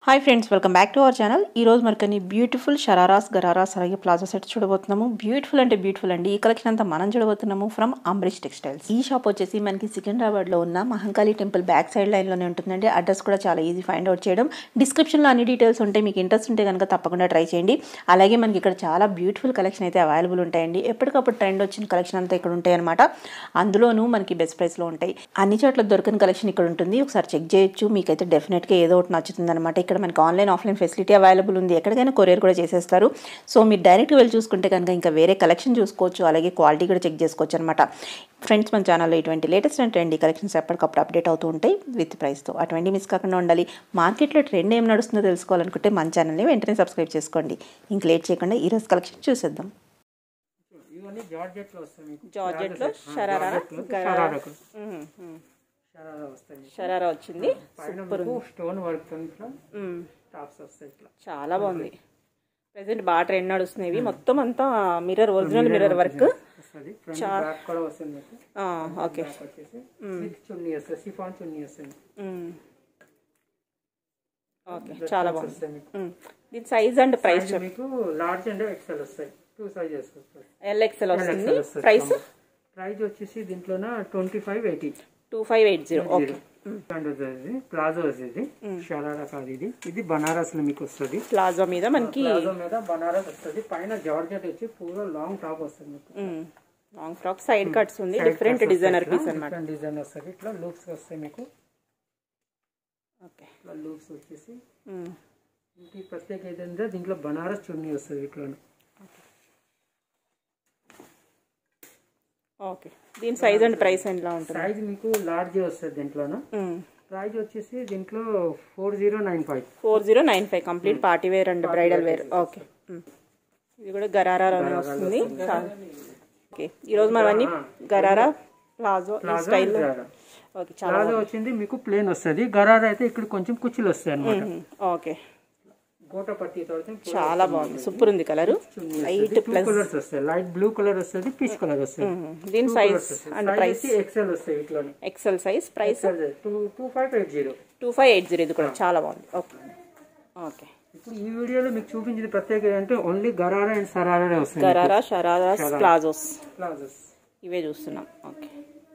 Hi friends welcome back to our channel ఈ రోజు మనకని బ్యూటిఫుల్ షరారాస్ గరారాస్ అలాగే ప్లాజా సెట్ చూడబోతున్నాము బ్యూటిఫుల్ అంటే బ్యూటిఫుల్ అండి ఈ కలెక్షన్ అంతా మనం చూడబోతున్నాము ఫ్రమ్ అంబరీష్ టెక్స్టైల్స్ ఈ షాప్ వచ్చేసి మనకి సికింద్రాబాద్ లో ఉన్న Mahankali temple back side line లోనే ఉంటుందండి అడ్రస్ కూడా చాలా ఈజీ ఫైండ్ అవుట్ చేయడం డిస్క్రిప్షన్ లో అన్ని డీటెయిల్స్ ఉంటాయి మీకు ఇంట్రెస్ట్ ఉంటే కనుక తప్పకుండా ట్రై చేయండి అలాగే మనకి ఇక్కడ చాలా బ్యూటిఫుల్ కలెక్షన్ అయితే అవైలబుల్ ఉంటాయండి ఎప్పటికప్పుడు ట్రెండ్ వచ్చిన కలెక్షన్ అంతా ఇక్కడ ఉంటాయి అనమాట అందులోనూ మనకి బెస్ట్ ప్రైస్ లో ఉంటాయి అన్ని చోట్ల దొరకని కలెక్షన్ ఇక్కడ ఉంటుంది ఒకసారి చెక్ చేయొచ్చు మీకైతే డెఫినెట్ గా ఏదో ఒకటి నచ్చుతుంది అనమాట ఇక్కడ మనకి ఆన్లైన్ ఆఫ్లైన్ ఫెసిలిటీ అవైలబుల్ ఉంది ఎక్కడికైనా కొరియర్ కూడా చేసేస్తారు సో మీరు డైరెక్ట్గా వెళ్ళి చూసుకుంటే కనుక ఇంకా వేరే కలెక్షన్ చూసుకోవచ్చు అలాగే క్వాలిటీ కూడా చెక్ చేసుకోవచ్చు అనమాట ఫ్రెండ్స్ మన ఛానల్లో ఇటువంటి లేటెస్ట్ అండ్ ట్రెండీ కలెక్షన్స్ ఎప్పటికప్పుడు అప్డేట్ అవుతూ ఉంటాయి విత్ ప్రైస్తో అటువంటి మిస్ కాకుండా ఉండాలి మార్కెట్లో ట్రెండ్ ఏం నడుస్తుందో తెలుసుకోవాలనుకుంటే మన ఛానల్ని వెంటనే సబ్స్క్రైబ్ చేసుకోండి ఇంక లేట్ చేయకుండా ఈరోజు కలెక్షన్ చూసేద్దాం ఇవన్నీ జార్జెట్ లో వస్తాయి మీకు జార్జెట్లో ఆ, షరారా జార్జెట్లో షరారాకు. షరారా వస్తాయి మీకు. షరారా వచ్చింది పైన మీకు స్టోన్ వర్క్ తో ఇట్లా టాప్స్ వస్తాయి ఇట్లా చాలా బాగుంది ప్రెసెంట్ బాగా ట్రెండ్ నడుస్తున్నాయి మొత్తం అంతా మిర్రర్ ఒరిజినల్ మిర్రర్ వర్క్ వస్తుంది ఫ్రంట్ బ్యాక్ కూడా వస్తుంది మీకు ఓకే బ్యాక్ వచ్చేసి విత్ చున్నీ వస్తుంది సిఫాన్ చున్నీ వస్తుంది ఓకే చాలా బాగుంది వస్తాయి మీకు మ్మ్. దీని సైజ్ అండ్ ప్రైస్ ఇది మీకు లార్జ్ అండ్ ఎక్సెల్ వస్తాయి టూ సైజెస్ వస్తాయి ఎల్ఎక్స్ఎల్ వస్తుంది XL వస్తుంది. ప్రైస్ ప్రైస్ వచ్చేసి దీంట్లోన twenty five eighty two five eight zero okay ఇది ప్లాజో ఇది షరారా కాదు ఇది ఇది బనారస్ లో మీకు వస్తుంది ప్లాజో మీద మనకి ప్లాజో మీద బనారస్ వస్తుంది పైన జార్జెట్ వచ్చి పూరా లాంగ్ టాప్ వస్తుంది మీకు లాంగ్ ఫ్రాక్ సైడ్ కట్స్ ఉంది డిఫరెంట్ డిజైనర్ పీస్ అనమాట డిఫరెంట్ డిజైన్ వస్తుంది ఇట్లా లూప్స్ వస్తాయి మీకు ఓకే ఇట్లా లూప్స్ వచ్చేసి ఇంటి ప్రత్యేక ఏంటంటే దీంట్లో బనారస్ చున్నీ వస్తుంది ఇట్లా ఓకే దీని సైజ్ అండ్ ప్రైస్ ఎలా ఉంటుంది సైజ్ మీకు లార్జ్ వస్తుంది దీంట్లోన ప్రైస్ వచ్చేసి దీంట్లో four zero nine five four zero nine five complete party wear and bridal wear okay ఇది కూడా గరారాలోనే వస్తుంది ఓకే ఈరోజు మనం అన్ని గరారా ప్లాజో ఈ స్టైల్లో ఓకే చాలా ప్లాజో వచ్చింది మీకు ప్లేన్ వస్తుంది గరారా అయితే ఇక్కడ కొంచెం కుచ్చులు వస్తాయి అనమాట ఓకే గోట పట్టి తోడితే చాలా బాగుంది సూపర్ ఉంది కలర్ లైట్ టూ కలర్స్ వస్తాయి లైట్ బ్లూ కలర్ వస్తుంది పీచ్ కలర్ వస్తుంది దీని సైజ్ అండ్ ప్రైస్ ఎక్సెల్ వస్తాయి ఇట్లా XL size price two two five eight zero two five eight zero ఇది కూడా చాలా బాగుంది ఓకే ఓకే ఇప్పుడు ఈ వీడియోలో మీకు చూపించింది ప్రత్యేక అంటే ఓన్లీ గరారా అండ్ సరారా వస్తాయి గరారా షరారాస్ ప్లాజోస్ ప్లాజోస్ ఇవే చూస్తున్నాం ఓకే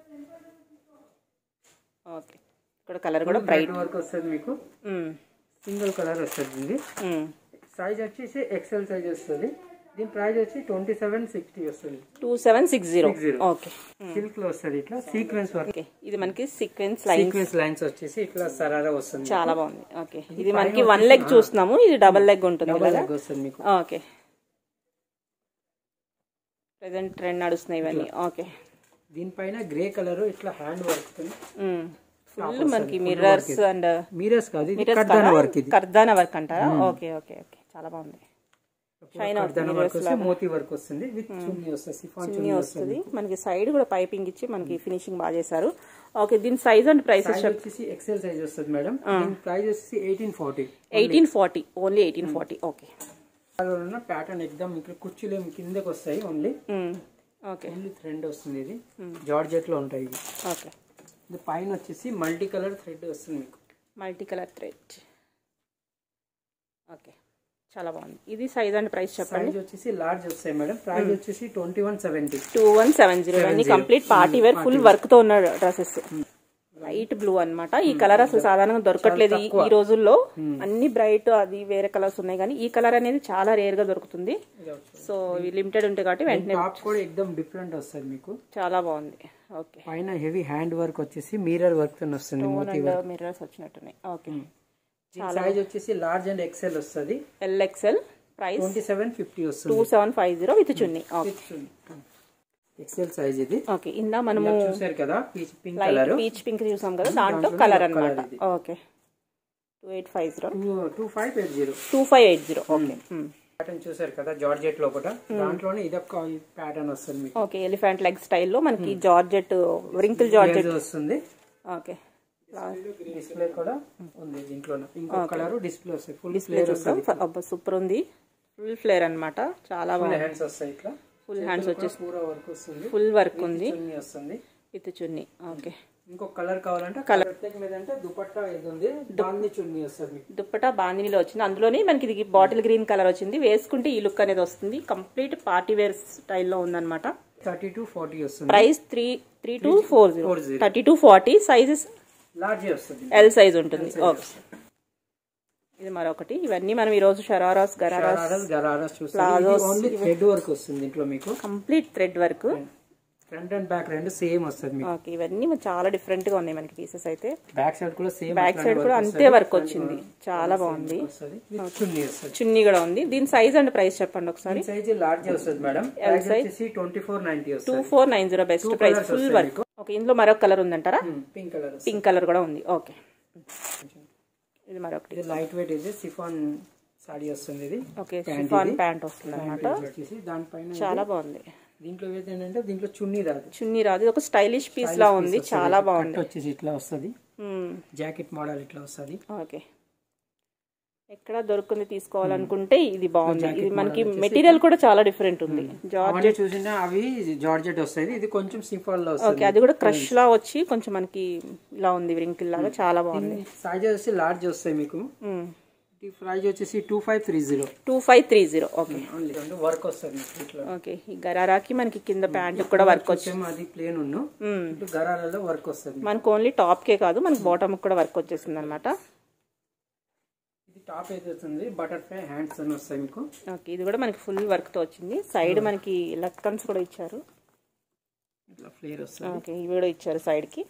ఓకే ఇక్కడ కలర్ కూడా బ్రైట్ వర్క్ వస్తుంది మీకు సింగిల్ కలర్ వస్తుంది ఇది సైజ్ వచ్చేసి ఎక్సెల్ సైజ్ వస్తుంది దీని ప్రైస్ వచ్చి ట్వంటీ సెవెన్ సిక్స్టీ వస్తుంది two seven six zero zero. Okay silk లో వస్తుంది ఇట్లా సీక్వెన్స్ వర్క్ ఓకే ఇది మనకి సీక్వెన్స్ లైన్ సీక్వెన్స్ లైన్స్ వచ్చేసి ఇట్లా సరారా వస్తుంది చాలా బాగుంది ఓకే ఇది మనకి వన్ లెగ్ చూస్తున్నాము ఇది డబల్ లెగ్ ఉంటుంది డబల్ కదా లెగ్ వస్తుంది మీకు ఓకే ప్రెసెంట్ ట్రెండ్ నడుస్తున్నాయి ఇవన్నీ ఓకే దీనిపైన గ్రే కలర్ ఇట్లా హ్యాండ్ వర్క్ ఫుల్ మనకి మిర్రర్స్ అండ్ మీరస్ కాదు ఇది కడ్డాన వర్క్ ఇది కర్దానా వర్క్ అంటారా ఓకే ఓకే ఓకే చాలా బాగుంది షైన్ కడ్డాన వర్క్ వస్తుంది మోతీ వర్క్ వస్తుంది విత్ చున్నీ వస్తుంది సిఫాన్ చున్నీ వస్తుంది మనకి సైడ్ కూడా పైపింగ్ ఇచ్చి మనకి ఫినిషింగ్ బాగా చేశారు ఓకే దీని సైజ్ అండ్ ప్రైస్ సైజ్ వచ్చేసి ఎక్సెల్ సైజ్ వస్తుంది మేడం దీని ప్రైస్ వచ్చేసి eighteen forty eighteen forty only eighteen forty okay ఉన్న ప్యాటర్న్ ఎగ్దమ్ ఇక్కడ కుర్చీలు ఏమి కిందకి వస్తాయి ఓన్లీ ఓకే ఓన్లీ థ్రెడ్ వస్తుంది ఇది జార్జెట్ లో ఉంటాయి ఇవి ఓకే ఇది పైన వచ్చేసి మల్టీ కలర్ థ్రెడ్ వస్తుంది మీకు మల్టీ కలర్ థ్రెడ్ ఓకే చాలా బాగుంది ఇది సైజ్ అండ్ ప్రైస్ చెప్పండి సైజ్ వచ్చేసి లార్జ్ వస్తాయి మేడం ప్రైస్ వచ్చేసి twenty one seventy two one seven zero అన్ని complete party wear full work తో ఉన్న డ్రెస్సెస్ లైట్ బ్లూ అన్నమాట ఈ కలర్ అసలు సాధారణంగా దొరకట్లేదు ఈ- ఈ రోజుల్లో అన్ని బ్రైట్ అది వేరే కలర్స్ ఉన్నాయి కానీ ఈ కలర్ అనేది చాలా రేర్ గా దొరుకుతుంది సో ఇవి లిమిటెడ్ ఉంటాయి కాబట్టి వెంటనే టాప్ కూడా ఎక్దమ్ డిఫరెంట్ వస్తుంది మీకు చాలా బాగుంది ఓకే పైన హెవీ హ్యాండ్ వర్క్ వచ్చేసి మీరర్ వర్క్ తో వస్తుంది మోతీ అండ్ మిర్రర్స్ వచ్చినట్టున్నాయి ఓకే సైజ్ వచ్చేసి లార్జ్ అండ్ ఎక్సెల్ వస్తుంది L XL price twenty seven fifty two వస్తుంది seven five zero with chunni okay XL size ఇది ఓకే ఇందా మనము చూసారు కదా peach pink light colour peach pink చూసాం కదా దాంట్లో కలర్ అన్నమాట okay two eight five zero two two five eight zero two five eight zero okay pattern చూసారు కదా జార్జెట్ లోపల దాంట్లోనే ఇదొక ప్యాటర్న్ వస్తుంది మీకు ఓకే ఎలిఫెంట్ లెగ్ స్టైల్లో మనకి జార్జెట్ రింకిల్ జార్జెట్ ఇది వస్తుంది ఓకే డిస్ప్లే కూడా ఉంది దీంట్లో ఇంకో కలర్ డిస్ప్లే వస్తాయి ఫుల్ డిస్ప్లే చూద్దాం అబ్బా సూపర్ ఉంది ఫుల్ ఫ్లేర్ అన్నమాట చాలా బాగుంది హ్యాండ్స్ వస్తాయి ఇట్లా ఫుల్ హ్యాండ్స్ వచ్చేసి పూరా వర్క్ వస్తుంది ఫుల్ వర్క్ ఉంది చున్నీ వస్తుంది విత్ చున్నీ ఓకే ఇంకొక కలర్ కావాలంటే కలర్ మీద అంటే దుపట్టా ఇది ఉంది బాంది చున్నీ వస్తుంది మీకు దుప్పటా బాందినీలో వచ్చింది అందులోనే మనకి ఇది బాటిల్ గ్రీన్ కలర్ వచ్చింది వేసుకుంటే ఈ లుక్ అనేది వస్తుంది కంప్లీట్ పార్టీ వేర్ స్టైల్లో ఉందన్నమాట థర్టీ టు ఫార్టీ వస్తుంది price three three two four zero 40. Thirty two forty sizes large వస్తుంది ఎల్ సైజ్ ఉంటుంది ఓకే ఇది మరొకటి ఇవన్నీ మనం ఈ రోజు షరారాస్ గరారాస్ గరారాస్ గరారాస్ చూస్తారు ఓన్లీ థ్రెడ్ వర్క్ వస్తుంది దీంట్లో మీకు complete thread work front and back రెండు సేమ్ వస్తుంది మీకు ఓకే ఇవన్నీ మన చాలా డిఫరెంట్ గా ఉన్నాయి మనకి పీసెస్ అయితే బ్యాక్ సైడ్ కూడా సేమ్ బ్యాక్ సైడ్ కూడా అంతే వర్క్ వచ్చింది చాలా బాగుంది వస్తుంది with చున్నీ వస్తుంది చున్నీ కూడా ఉంది దీని సైజ్ అండ్ ప్రైస్ చెప్పండి ఒకసారి సైజ్ లార్జ్ వస్తుంది మేడం ప్రైస్ వచ్చేసి ట్వంటీ ఫోర్ నైన్టీ టూ వస్తుంది four nine zero best price full work okay ఇందులో మరొక కలర్ ఉందంటారా పింక్ కలర్ పింక్ కలర్ కూడా ఉంది ఓకే ఇది మరొకటి ఇది లైట్ వెయిట్ ఇది సిఫాన్ సాడీ వస్తుంది ఇది ఓకే షిఫాన్ ప్యాంట్ వస్తుంది అనమాట ఇది వచ్చేసి దానిపైన చాలా బాగుంది దీంట్లో ఏంటంటే దీంట్లో చున్నీ రాదు చున్నీ రాదు ఇది ఒక స్టైలిష్ పీస్ లా ఉంది చాలా బాగుంది కట్ వచ్చేసి ఇట్లా వస్తుంది మ్మ్. జాకెట్ మోడల్ ఇట్లా వస్తుంది ఓకే ఎక్కడ దొరుకుతుంది తీసుకోవాలనుకుంటే ఇది బాగుంది ఇది మనకి మెటీరియల్ కూడా చాలా డిఫరెంట్ ఉంది జార్జ్ అవన్నీ చూసినా అవి జార్జెట్ వస్తాయి ఇది కొంచెం సింపుల్ లో వస్తుంది ఓకే అది కూడా క్రష్ లా వచ్చి కొంచెం మనకి ఇలా ఉంది వ్రింకిల్ లాగా చాలా బాగుంది సైజ్ వచ్చేసి లార్జ్ వస్తాయి మీకు ఈ ప్రైజ్ వచ్చేసి two five three zero two five three zero okay only రెండు వర్క్ వస్తుంది మీకు ఇట్లా ఓకే ఈ గరారాకి మనకి కింద ప్యాంట్ కూడా వర్క్ వచ్చి కొంచెం అది ప్లేన్ ఉన్ను మ్మ్. ఇటు గరాలలో వర్క్ వస్తుంది మనకు ఓన్లీ టాప్ కే కాదు మనకి బాటమ్ కూడా వర్క్ వచ్చేసింది అనమాట ఇది టాప్ అయితే వస్తుంది బటర్ఫ్లై హ్యాండ్స్ అని వస్తాయి మీకు ఓకే ఇది కూడా మనకి ఫుల్ వర్క్ తో వచ్చింది సైడ్ మనకి లక్కన్స్ కూడా ఇచ్చారు ఇట్లా ఫ్లేర్ వస్తుంది ఓకే ఇవి కూడా ఇచ్చారు సైడ్ కి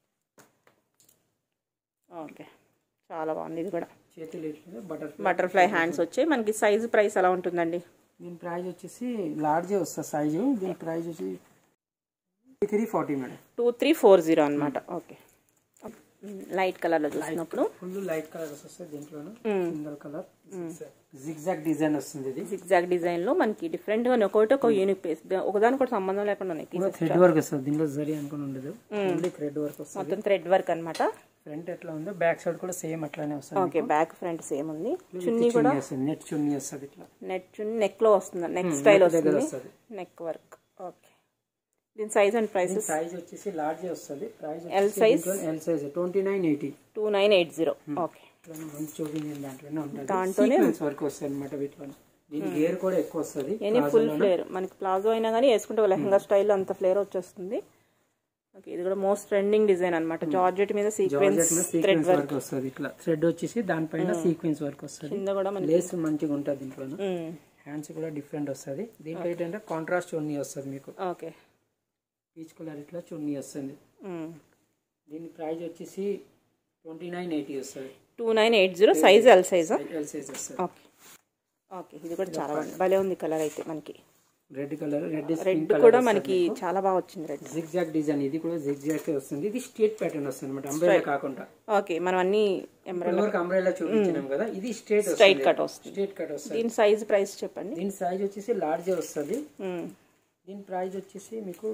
ఓకే చాలా బాగుంది ఇది కూడా చేతులు ఇట్లా బటర్ఫ్లై బటర్ఫ్లై హ్యాండ్స్ వచ్చాయి మనకి సైజు ప్రైస్ ఎలా ఉంటుందండి దీని ప్రైస్ వచ్చేసి లార్జే వస్తుంది సైజు దీని ప్రైస్ వచ్చి three forty madam two three four zero అనమాట ఓకే లైట్ కలర్లో చూసినప్పుడు ఫుల్ లైట్ కలర్స్ వస్తాయి దీంట్లోనే సింగల్ కలర్ జిగ్జాగ్ డిజైన్ వస్తుంది ఇది ఎగ్జాక్ట్ డిజైన్ లో మనకి డిఫరెంట్ గా ఒకటి ఒక యూనిక్ పీస్ ఒకదాని కూడా సంబంధం లేకుండా ఉన్నాయి pieces. థ్రెడ్ వర్క్ వస్తుంది దీంట్లో జరి అనుకుని ఉండదు ఓన్లీ థ్రెడ్ వర్క్ వస్తుంది మొత్తం థ్రెడ్ వర్క్ అన్నమాట ఫ్రంట్ ఎట్లా ఉందో బ్యాక్ సైడ్ కూడా సేమ్ అట్లానే వస్తుంది ఓకే బ్యాక్ ఫ్రంట్ సేమ్ ఉంది చున్నీ కూడా చున్నీ వస్తుంది నెట్ చున్నీ వస్తుంది ఇట్లా నెట్ చున్నీ నెక్ లో వస్తుంది నెక్ స్టైల్ దగ్గర వస్తుంది వస్తుంది నెక్ వర్క్ ఓకే దీని సైజ్ అండ్ ప్రైసెస్ సైజ్ వచ్చేసి లార్జ్ వస్తుంది price L size? L size twenty nine eighty two nine eight zero okay మంచి చూపించిన దాంట్లోనే ఉంటుంది దాంట్లోనే సీక్వెన్స్ వర్క్ వస్తుంది అనమాట వీటిలో దీని గేర్ కూడా ఎక్కువ వస్తుంది ఎనీ ఫుల్ ఫ్లేర్ మనకి ప్లాజో అయినా కానీ వేసుకుంటే లెహంగా స్టైల్ అంత ఫ్లేర్ వచ్చేస్తుంది ఓకే ఇది కూడా మోస్ట్ ట్రెండింగ్ డిజైన్ అనమాట జార్జెట్ మీద sequence thread sequence work work వస్తుంది ఇట్లా థ్రెడ్ వచ్చేసి దానిపైన సీక్వెన్స్ వర్క్ వస్తుంది కింద కూడా మనకి లేస్ మంచిగా ఉంటుంది దీంట్లో మ్మ్. హ్యాండ్స్ కూడా డిఫరెంట్ వస్తుంది దీంట్లో ఏంటంటే కాంట్రాస్ట్ చున్నీ వస్తుంది మీకు ఓకే పీచ్ కలర్ ఇట్లా చున్నీ వస్తుంది మ్మ్. దీని ప్రైస్ వచ్చేసి ట్వంటీ నైన్ ఎయిటీ వస్తుంది two nine eight zero size L సైజా ఎల్ సైజ్ వస్తుంది ఓకే ఓకే ఇది కూడా చాలా బాగుంది భలే ఉంది కలర్ అయితే మనకి రెడ్ కలర్ రెడ్ రెడ్ కూడా మనకి చాలా బాగా వచ్చింది రెడ్ జిగ్జాగ్ డిజైన్ ఇది కూడా జిగ్జాగ్ వస్తుంది ఇది స్ట్రేట్ ప్యాటర్న్ వస్తుంది అనమాట అంబ్రెలా కాకుండా ఓకే మనం అన్ని ఎంబ్రాయిడరీ వరకు అంబ్రెలా చూపించినాం కదా ఇది స్ట్రేట్ స్ట్రైట్ కట్ వస్తుంది స్ట్రేట్ కట్ వస్తుంది దీని సైజ్ ప్రైస్ చెప్పండి దీని సైజ్ వచ్చేసి లార్జ్ వస్తుంది మ్మ్. దీని ప్రైస్ వచ్చేసి మీకు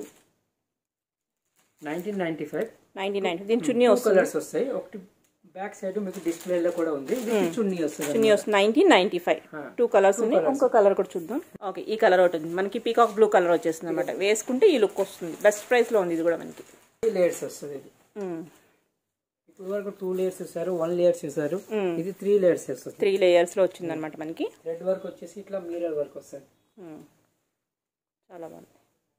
nineteen ninety five ninety nine దీని చున్నీ టూ వస్తుంది కలర్స్ వస్తాయి ఒకటి బ్యాక్ సైడ్ మీకు డిస్ప్లేలో కూడా ఉంది ఇది చున్నీ వస్తుంది చున్నీ వస్తుంది nineteen ninety five two colours ఉన్నాయి ఇంకో కలర్ కూడా చూద్దాం ఓకే ఈ కలర్ ఒకటి ఉంది మనకి పీకాక్ బ్లూ కలర్ వచ్చేస్తుంది అనమాట వేసుకుంటే ఈ లుక్ వస్తుంది బెస్ట్ ప్రైస్ లో ఉంది ఇది కూడా మనకి త్రీ లేయర్స్ వస్తుంది ఇది మ్మ్. ఇప్పుడు వరకు టూ లేయర్స్ ఇస్తారు వన్ లేయర్స్ ఇస్తారు ఇది త్రీ లేయర్స్ వస్తుంది త్రీ లేయర్స్ లో వచ్చింది అనమాట మనకి రెడ్ వర్క్ వచ్చేసి ఇట్లా మీరర్ వర్క్ వస్తుంది మ్మ్. చాలా బాగుంది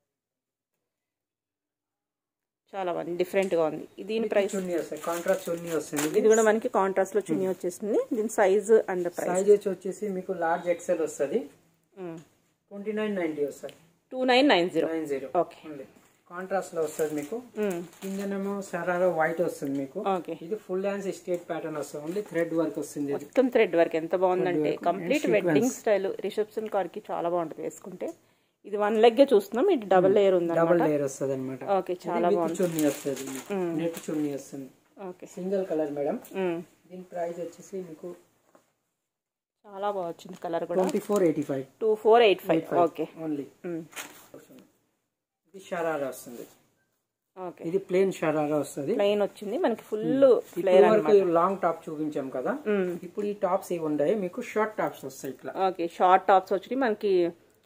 చాలా బాగుంది డిఫరెంట్ గా ఉంది దీని ప్రైస్ చున్నీ వస్తుంది కాంట్రాస్ట్ చున్నీ వస్తుంది ఇది కూడా మనకి కాంట్రాస్ట్ లో చున్నీ వచ్చేస్తుంది దీని సైజ్ అండ్ ప్రైస్ సైజ్ వచ్చి వచ్చేసి మీకు లార్జ్ ఎక్సెల్ వస్తుంది ట్వంటీ నైన్ నైన్టీ వస్తుంది two nine nine zero nine zero okay contrast లో వస్తుంది మీకు కిందనేమో సరారా వైట్ వస్తుంది మీకు ఓకే ఇది ఫుల్ హ్యాండ్స్ స్టేట్ ప్యాటర్న్ వస్తుంది ఓన్లీ థ్రెడ్ వర్క్ వస్తుంది ఇది మొత్తం థ్రెడ్ వర్క్ ఎంత బాగుందంటే కంప్లీట్ వెడ్డింగ్ స్టైల్ రిసెప్షన్ కార్ కి చాలా బాగుంటుంది వేసుకుంటే ఇది వన్ లెగ్ చూస్తున్నాం ఇది డబుల్ లేయర్ ఉంది డబుల్ లేయర్ వస్తుంది అనమాట ఓకే చాలా బాగుంది చున్నీ వస్తుంది నెట్ చున్నీ వస్తుంది okay single colour madam hmm. దీని ప్రైస్ వచ్చేసి మీకు చాలా బాగా వచ్చింది కలర్ కూడా twenty four eighty five two four eight five okay only hmm. ఇది షరారా వస్తుంది ఓకే ఇది ప్లేన్ షరారా వస్తుంది ప్లెయిన్ వచ్చింది మనకి ఫుల్ ఇప్పుడు వరకు లాంగ్ టాప్ చూపించాం కదా ఇప్పుడు ఈ టాప్స్ ఏవి ఉన్నాయి మీకు షార్ట్ టాప్స్ వస్తాయి ఇట్లా ఓకే షార్ట్ టాప్స్ వచ్చి మనకి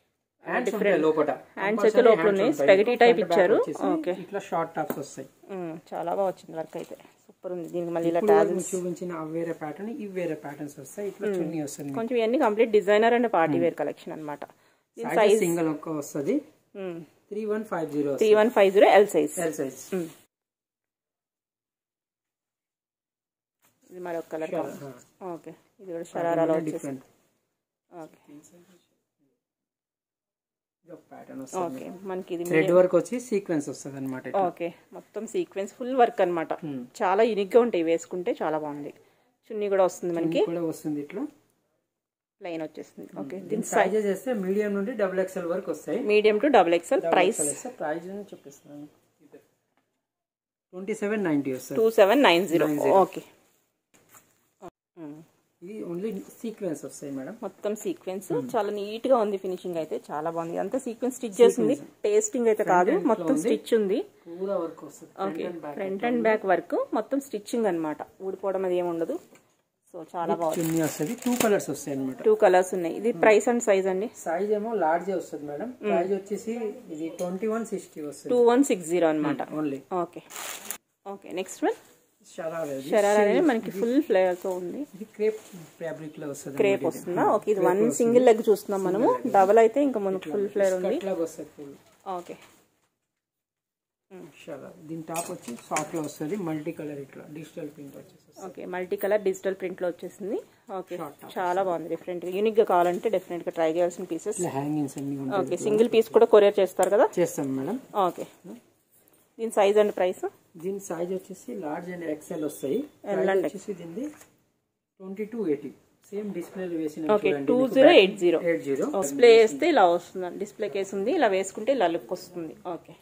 హ్యాండ్స్ ఉంటాయి లోపల హ్యాండ్స్ అయితే లోపల ఉన్నాయి స్పెగటీ టైప్ ఇచ్చారు ఓకే ఇట్లా షార్ట్ టాప్స్ వస్తాయి మ్మ్. చాలా బాగా వచ్చింది వర్క్ అయితే సూపర్ ఉంది దీనికి మళ్ళీ ఇలా ఇప్పుడు టాజల్స్ మీకు చూపించిన ఆ వేరే ప్యాటర్న్ ఇవి వేరే ప్యాటర్న్స్ వస్తాయి ఇట్లా చున్నీ వస్తుంది మీకు. కొంచెం ఇవన్నీ complete designer and party wear collection అనమాట దీని సైజ్ సైజ్ సింగిల్ ఒక్క వస్తుంది three one five zero three one five zero L size L size ఇది మరొక కలర్ ఓకే ఇది కూడా షరారాలో వచ్చేసి డిఫరెంట్ ఓకే ప్యాటర్న్ వస్తుంది ఓకే మనకి ఇది థ్రెడ్ వర్క్ వచ్చి సీక్వెన్స్ వస్తుంది అనమాట ఓకే మొత్తం సీక్వెన్స్ ఫుల్ వర్క్ అన్నమాట చాలా యూనిక్ గా ఉంటాయి వేసుకుంటే చాలా బాగుంది చున్నీ కూడా వస్తుంది మనకి కూడా వస్తుంది ఇట్లా ప్లెయిన్ వచ్చేస్తుంది ఓకే దీని సైజెస్ చేస్తే మీడియం నుండి డబుల్ ఎక్స్ఎల్ వరకు వస్తాయి medium to double XL price price చూపిస్తున్నాను ట్వంటీ సెవెన్ నైన్టీ వస్తుంది two seven nine zero okay ఇది ఓన్లీ సీక్వెన్స్ వస్తాయి మేడం మొత్తం సీక్వెన్స్ చాలా నీట్ గా ఉంది ఫినిషింగ్ అయితే చాలా బాగుంది అంతా సీక్వెన్స్ స్టిచ్ చేసింది టేస్టింగ్ అయితే కాదు మొత్తం స్టిచ్ ఉంది పూరా వర్క్ వస్తుంది okay front and back work మొత్తం స్టిచ్చింగ్ అన్నమాట ఊడిపోవడం అది ఏమి ఉండదు సో చాలా బాగుంది చున్నీ వస్తుంది టూ కలర్స్ వస్తాయి అనమాట టూ కలర్స్ ఉన్నాయి ఇది ప్రైస్ అండ్ సైజ్ అండి సైజ్ ఏమో లార్జ్ వస్తుంది మేడం ప్రైస్ వచ్చేసి ఇది ట్వంటీ వన్ సిక్స్టీ వస్తుంది టూ వన్ సిక్స్ జీరో అనమాట only okay okay next one sharara ఇది. షరారా అనేది మనకి ఫుల్ ఫ్లేవర్ తో ఉంది ఇది క్రేప్ ఫ్యాబ్రిక్ లో వస్తుంది క్రేప్ వస్తుందా ఓకే ఇది వన్ సింగిల్ లెగ్ చూస్తున్నాం మనము డబల్ అయితే ఇంకా మనకు ఫుల్ ఫ్లేవర్ ఉంది ఇట్లాగా వస్తుంది full. ఓకే షరా దీని టాప్ వచ్చి సాఫ్ట్ లో వస్తుంది మల్టీ కలర్ ఇట్లా డిజిటల్ ప్రింట్ వచ్చేసి okay multi colour digital print లో వచ్చేసింది ఓకే చాలా బాగుంది డిఫరెంట్ గా యూనిక్ గా కావాలంటే డెఫినెట్ గా ట్రై చేయాల్సిన పీసెస్ ఇట్లా హ్యాంగింగ్స్ అన్ని ఉంటాయి ఓకే సింగిల్ పీస్ కూడా కొరియర్ చేస్తారు కదా చేస్తాం మేడం ఓకే దీని సైజ్ అండ్ ప్రైస్ దీని సైజ్ వచ్చేసి లార్జ్ అండ్ ఎక్సెల్ వస్తాయి L and వచ్చేసి దీన్ని twenty two eighty same display వేసిన okay two zero eight zero eight zero display వేస్తే ఇలా వస్తుంది డిస్ప్లే కేస్ ఉంది ఇలా వేసుకుంటే ఇలా లుక్ వస్తుంది ఓకే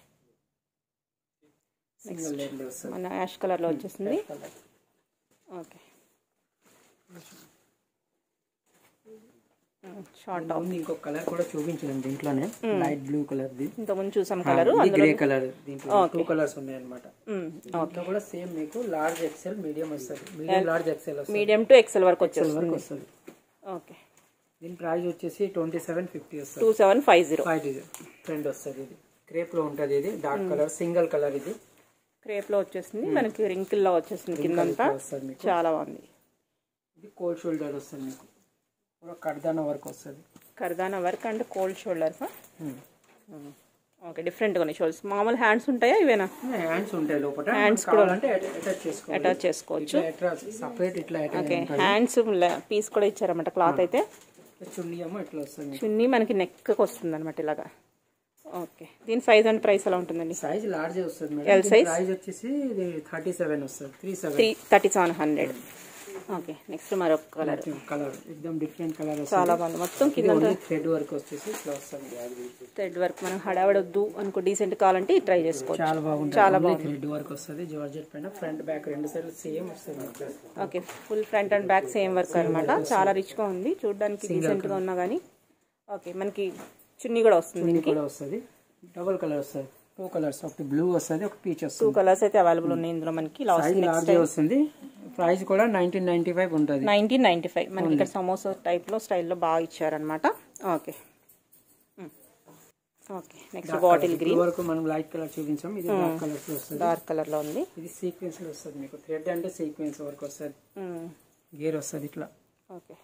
సింగిల్ లేయర్ వస్తుంది మన యాష్ కలర్ లో వచ్చేసింది ఓకే షార్ట్ టాప్ ముందు ఇంకొక కలర్ కూడా చూపించాను దీంట్లోనే లైట్ బ్లూ కలర్ ది ఇంతకుముందు చూసాం కలర్ ఇది గ్రే కలర్ దీంట్లో టూ కలర్స్ ఉన్నాయి అనమాట దీంట్లో కూడా సేమ్ మీకు లార్జ్ ఎక్సెల్ మీడియం వస్తుంది మీడియం లార్జ్ ఎక్సెల్ వస్తుంది మీడియం టు ఎక్సెల్ వరకు వచ్చేస్తుంది వరకు వస్తుంది ఓకే దీని ప్రైస్ వచ్చేసి ట్వంటీ సెవెన్ ఫిఫ్టీ వస్తుంది two seven five zero five trend వస్తుంది ఇది క్రేప్ లో ఉంటది ఇది డార్క్ కలర్ సింగిల్ కలర్ ఇది క్రేప్ లో వచ్చేసింది మనకి రింకిల్ లో వచ్చేసింది కిందంతా వస్తుంది మీకు చాలా బాగుంది ఇది కోల్డ్ షోల్డర్ వస్తుంది మీకు కూడా కడ్దాన వర్క్ వస్తుంది కర్దానా work and cold shoulders okay different గా ఉన్నాయి షోల్డర్స్ మామూలు హ్యాండ్స్ ఉంటాయా ఇవేనా హ్యాండ్స్ ఉంటాయి లోపల హ్యాండ్స్ కావాలంటే అటాచ్ చేసుకోవాలి అటాచ్ చేసుకోవచ్చు ఇట్లా సపరేట్ ఇట్లా అటాచ్ ఓకే హ్యాండ్స్ పీస్ కూడా ఇచ్చారన్నమాట క్లాత్ అయితే చున్నీ ఏమో ఇట్లా వస్తుంది మీకు చున్నీ మనకి నెక్ వస్తుంది అనమాట ఇలాగా ఓకే దీని సైజ్ అండ్ ప్రైస్ ఎలా ఉంటుందండి సైజ్ లార్జ్ వస్తుంది L మేడం size? ప్రైస్ వచ్చేసి ఇది థర్టీ సెవెన్ వస్తుంది three seven three thirty seven hundred okay next మరొక కలర్ కలర్ ఎక్దమ్ డిఫరెంట్ కలర్ వస్తుంది చాలా బాగుంది మొత్తం ఇది కింద ఓన్లీ థ్రెడ్ వర్క్ వచ్చేసి ఇట్లా వస్తుంది థ్రెడ్ వర్క్ మనం హడావడొద్దు అనుకో డీసెంట్ కావాలంటే ట్రై చేసుకోవచ్చు చాలా బాగుంటుంది చాలా బాగుంది థ్రెడ్ వర్క్ వస్తుంది జార్జెట్ పైన ఫ్రంట్ బ్యాక్ రెండు సైడ్ సేమ్ వస్తుంది okay full front and back same work అనమాట చాలా రిచ్ గా ఉంది చూడడానికి డీసెంట్ గా ఉన్నా కానీ ఓకే మనకి చున్నీ కూడా వస్తుంది ఇది కూడా వస్తుంది డబుల్ కలర్ వస్తుంది టూ కలర్స్ ఒకటి బ్లూ వస్తుంది ఒక పీచ్ టూ వస్తుంది కలర్స్ అయితే అవైలబుల్ ఉన్నాయి ఇందులో మనకి లాస్ట్ సైజ్ లార్జ్ వస్తుంది ప్రైస్ కూడా నైన్టీన్ నైన్టీ ఫైవ్ ఉంటుంది నైన్టీన్ నైన్టీ ఫైవ్ మనకి ఇక్కడ సమోసా టైప్ లో స్టైల్లో బాగా ఇచ్చారనమాట okay okay next bottle green వరకు మనం లైట్ కలర్ చూపించాం ఇది డార్క్ కలర్ వస్తుంది డార్క్ కలర్ లో ఉంది ఇది సీక్వెన్స్ లో వస్తుంది మీకు థ్రెడ్ అంటే సీక్వెన్స్ వర్క్ వస్తుంది గేర్ వస్తుంది ఇట్లా ఓకే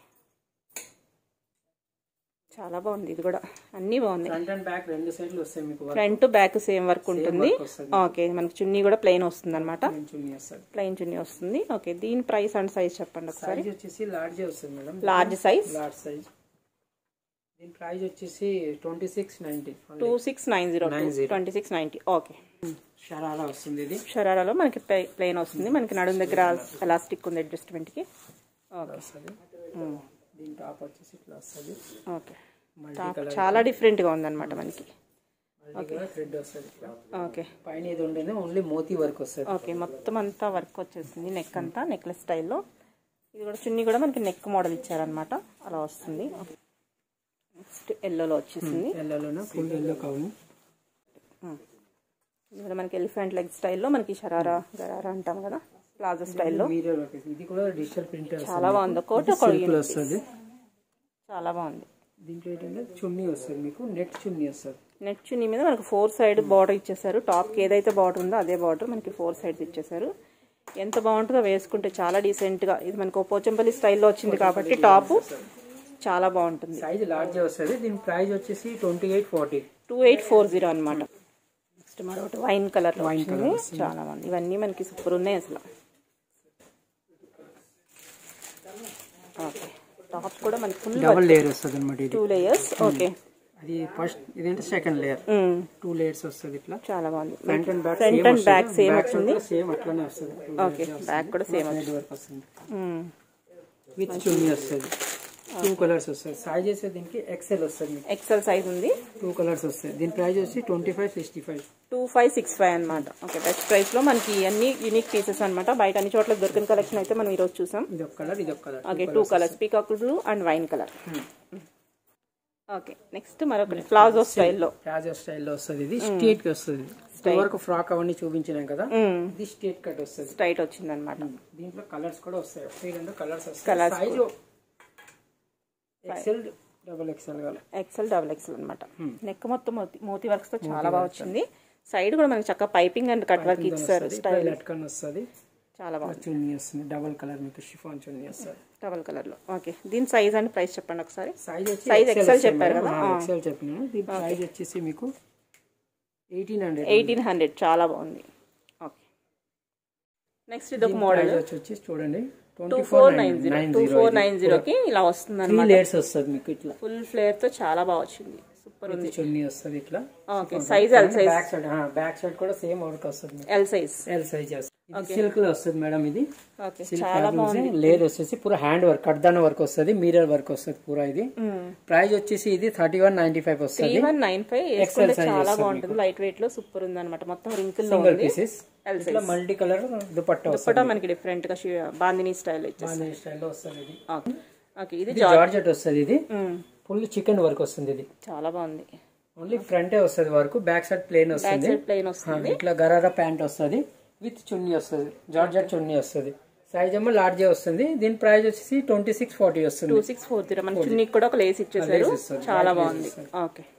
చాలా బాగుంది ఇది కూడా అన్నీ బాగున్నాయి ఫ్రంట్ అండ్ బ్యాక్ రెండు సైడ్లు వస్తాయి మీకు work front back same work ఉంటుంది వస్తుంది ఓకే మనకి చున్నీ కూడా ప్లెయిన్ వస్తుంది అనమాట చున్నీ వస్తుంది ప్లెయిన్ చున్నీ వస్తుంది ఓకే దీని ప్రైస్ అండ్ సైజ్ చెప్పండి ఒకసారి సైజ్ వచ్చేసి లార్జ్ వస్తుంది madam large size large size దీని ప్రైస్ వచ్చేసి twenty six ninety two six nine zero twenty six ninety okay sharara వస్తుంది ఇది షరారాలో మనకి ప్లెయిన్ వస్తుంది మనకి నడుం దగ్గర ఎలాస్టిక్ ఉంది అడ్జస్ట్మెంట్ కి ఓకే వస్తుంది దీని టాప్ వచ్చేసి ఇట్లా వస్తుంది ఓకే మల్టీ కలర్ చాలా డిఫరెంట్ గా ఉందన్నమాట మనకి మల్టీ కలర్ థ్రెడ్ వస్తుంది ఇట్లా ఓకే పైన ఇది ఉండేది ఓన్లీ మోతీ వర్క్ వస్తుంది ఓకే మొత్తం అంతా వర్క్ వచ్చేసింది నెక్ అంతా నెక్లెస్ స్టైల్లో ఇది కూడా చున్నీ కూడా మనకి నెక్ మోడల్ ఇచ్చారనమాట అలా వస్తుంది నెక్స్ట్ ఎల్లోలో వచ్చేసింది ఎల్లోన ఫుల్ ఎల్లో కౌన్ ఇది కూడా మనకి ఎలిఫెంట్ లెగ్ స్టైల్లో మనకి షరారా గరారా అంటాం కదా ప్లాజో స్టైల్లో మీరే వర్క్ ఇది కూడా డిజిటల్ ప్రింటర్ చాలా బాగుంది ఒకటి ఒక సిల్క్ వస్తుంది చాలా బాగుంది దీంట్లో ఏంటంటే చున్నీ వస్తుంది మీకు నెట్ చున్నీ వస్తుంది నెట్ చున్నీ మీద మనకు ఫోర్ సైడ్ బార్డర్ ఇచ్చేసారు టాప్కి ఏదైతే బార్డర్ ఉందో అదే బార్డర్ మనకి ఫోర్ సైడ్స్ ఇచ్చేసారు ఎంత బాగుంటుందో వేసుకుంటే చాలా డీసెంట్గా ఇది మనకు పోచంపల్లి స్టైల్లో వచ్చింది కాబట్టి టాప్ చాలా బాగుంటుంది సైజ్ లార్జ్ వస్తుంది దీని ప్రైస్ వచ్చేసి twenty eight forty two eight four zero అనమాట నెక్స్ట్ మరొకటి వైన్ కలర్ వచ్చింది చాలా బాగుంది ఇవన్నీ మనకి సూపర్ ఉన్నాయి అసలు ఓకే టాప్ కూడా మనకి ఫుల్ డబల్ లేయర్ వస్తుంది అనమాట ఇది టూ లేయర్స్ ఓకే అది ఫస్ట్ ఇదేంటే సెకండ్ లేయర్ టూ లేయర్స్ వస్తుంది ఇట్లా చాలా బాగుంది front and back front and back same వచ్చింది సేమ్ అట్లానే వస్తుంది ఓకే బ్యాక్ కూడా సేమ్ సైడ్ వరకు వస్తుంది విత్ చున్నీ వస్తుంది టూ కలర్స్ వస్తుంది సైజ్ వచ్చేసి దీనికి ఎక్సెల్ వస్తుంది మీకు ఎక్సెల్ సైజ్ ఉంది టూ కలర్స్ వస్తాయి దీని ప్రైస్ వచ్చి twenty five sixty five two five six five అనమాట ఓకే బెస్ట్ ప్రైస్ లో మనకి అన్ని యూనిక్ పీసెస్ అనమాట బయట అన్ని చోట్ల దొరికిన కలెక్షన్ అయితే మనం ఈరోజు చూసాం ఇది ఒక కలర్ ఇది ఒక colour okay two colours peacock blue and wine colour okay next మరొకటి ప్లాజో స్టైల్లో ప్లాజో స్టైల్లో వస్తుంది ఇది స్ట్రేట్ కి వస్తుంది వరకు ఫ్రాక్ అవన్నీ చూపించినాం కదా ఇది స్ట్రేట్ కట్ వస్తుంది స్ట్రైట్ వచ్చింది అనమాట దీంట్లో కలర్స్ కూడా వస్తాయి ఒకటి రెండు కలర్స్ వస్తాయి Colours size XL double XL కావాలి ఎక్సెల్ డబుల్ ఎక్సెల్ అనమాట నెక్ మొత్తం మోతి మోతీ వర్క్స్ తో చాలా బాగా వచ్చింది సైడ్ కూడా మనకి చక్కగా పైపింగ్ అండ్ కట్ వర్క్ ఇచ్చారు స్టైల్ లట్కన్ వస్తుంది చాలా బాగుంది చున్నీ వస్తుంది డబుల్ కలర్ మీకు షిఫాన్ చున్నీ వస్తుంది డబల్ కలర్ లో ఓకే దీని సైజ్ అండ్ ప్రైస్ చెప్పండి ఒకసారి సైజ్ వచ్చి Size XL చెప్పారు కదా? ఎక్సెల్ చెప్పినాను దీని ప్రైస్ వచ్చేసి మీకు ఎయిటీన్ హండ్రెడ్ ఎయిటీన్ హండ్రెడ్ చాలా బాగుంది ఓకే నెక్స్ట్ ఇది ఒక మోడల్ ప్రైస్ వచ్చి చూడండి two twenty four four nine zero two four nine జీరోకి ఇలా వస్తుంది త్రీ అనమాట లేయర్స్ వస్తుంది మీకు ఇట్లా ఫుల్ ఫ్లేర్ తో చాలా బాగా వచ్చింది సూపర్ ఉంది చున్నీ వస్తుంది ఇట్లా okay size L size back side back side కూడా సేమ్ వర్క్ వస్తుంది మీకు L size L size silk లో వస్తుంది మేడం ఇది ఓకే సిల్క్ చాలా బాగుంది లేయర్ వచ్చేసి పూరా హ్యాండ్ వర్క్ కడ్దాన వర్క్ వస్తుంది మీరర్ వర్క్ వస్తుంది పూరా ఇది ప్రైస్ వచ్చేసి ఇది thirty one ninety five three వస్తుంది వన్ నైన్ ఫైవ్ వేసుకుంటే చాలా బాగుంటుంది లైట్ వెయిట్ లో సూపర్ ఉంది అనమాట మొత్తం రింకిల్ లో సింగిల్ ఉంది పీసెస్ L ఇట్లా మల్టీ కలర్ దుపట్టా వస్తుంది ఫోటో మనకి డిఫరెంట్ గా షి- బాందిని స్టైల్ ఇచ్చేసి బాంధనీ స్టైల్లో వస్తుంది ఇది ఓకే ఓకే ఇది ఇది జార్జెట్ వస్తుంది ఇది ఫుల్ చికెన్ వర్క్ వస్తుంది ఇది చాలా బాగుంది ఓన్లీ ఫ్రంటే వస్తుంది వర్క్ బ్యాక్ సైడ్ ప్లేన్ వస్తుంది సైడ్ ప్లెయిన్ వస్తుంది ఇట్లా గరారా ప్యాంట్ వస్తుంది విత్ చున్నీ వస్తుంది జార్జెట్ చున్నీ వస్తుంది సైజ్ ఏమో లార్జే వస్తుంది దీని ప్రైస్ వచ్చేసి ట్వంటీ సిక్స్ ఫార్టీ వస్తుంది టూ సిక్స్ ఫోర్ జీరో మన చున్నీకి కూడా ఒక లేస్ ఇచ్చేసారు ఇస్తారు. చాలా బాగుంది ఓకే